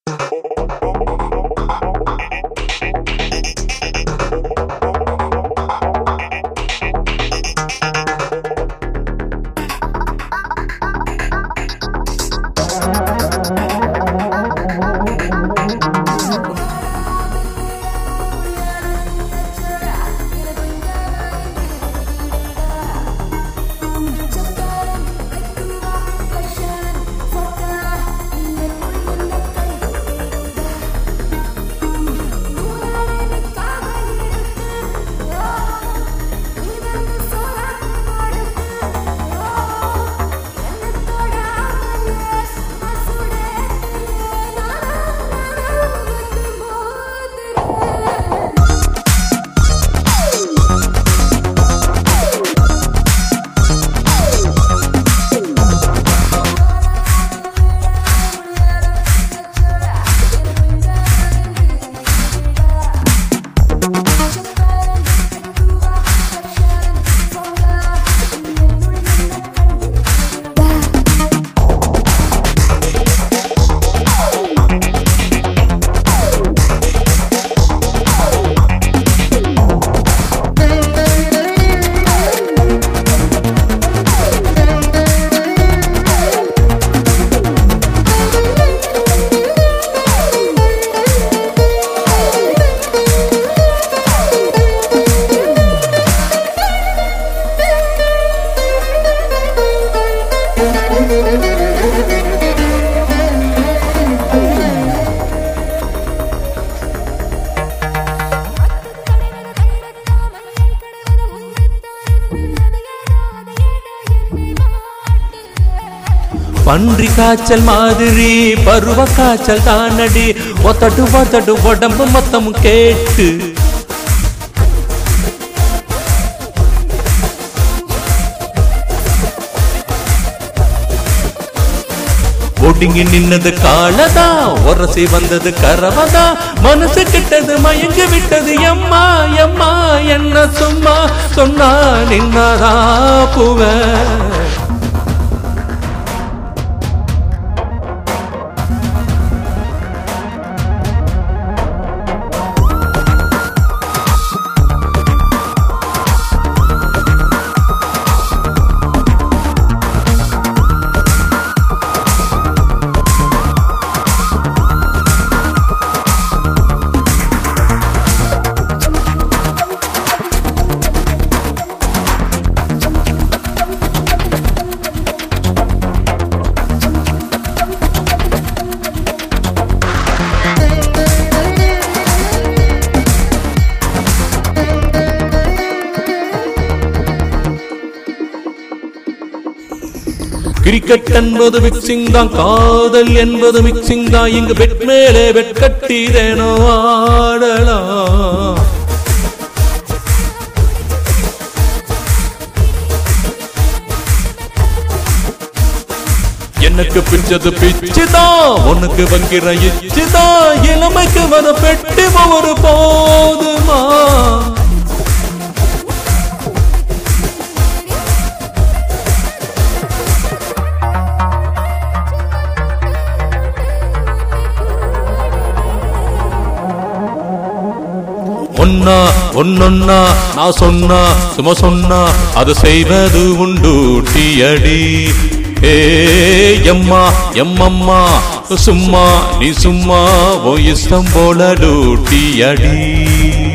பன்றி காய்ச்சல் மாதிரி பருவ காய்ச்சல் தானடி ஒத்தடு ஒத்தடு உடம்பு மொத்தம் கேட்டு ஒடுங்கி நின்னது காலதா உரசி வந்தது கரவதா மனசு கிட்டது மயங்கி விட்டது எம்மா எம்மா என்ன சும்மா சொன்னா நின்னதா புவ கிரிக்கெட் என்பது மிக்சிங் தான் காதல் என்பது மிக்சிங் தான் இங்கு பெட் மேலே பெட் கட்டீரேனோ ஆடலாம் எனக்கு பிச்சது பிச்சுதான் உனக்கு வைக்கிற இச்சுதான் இளமைக்கு வர பெட்டி ஒரு போதுமா ஒன்னா ஒன்னொன்னா நான் சொன்னா சும்மா சொன்னா அது செய்வது உண்டு டீயடி ஏ எம்மா எம்மம்மா சும்மா நீ சும்மா ஓ இஷ்டம் போல டூட்டியடி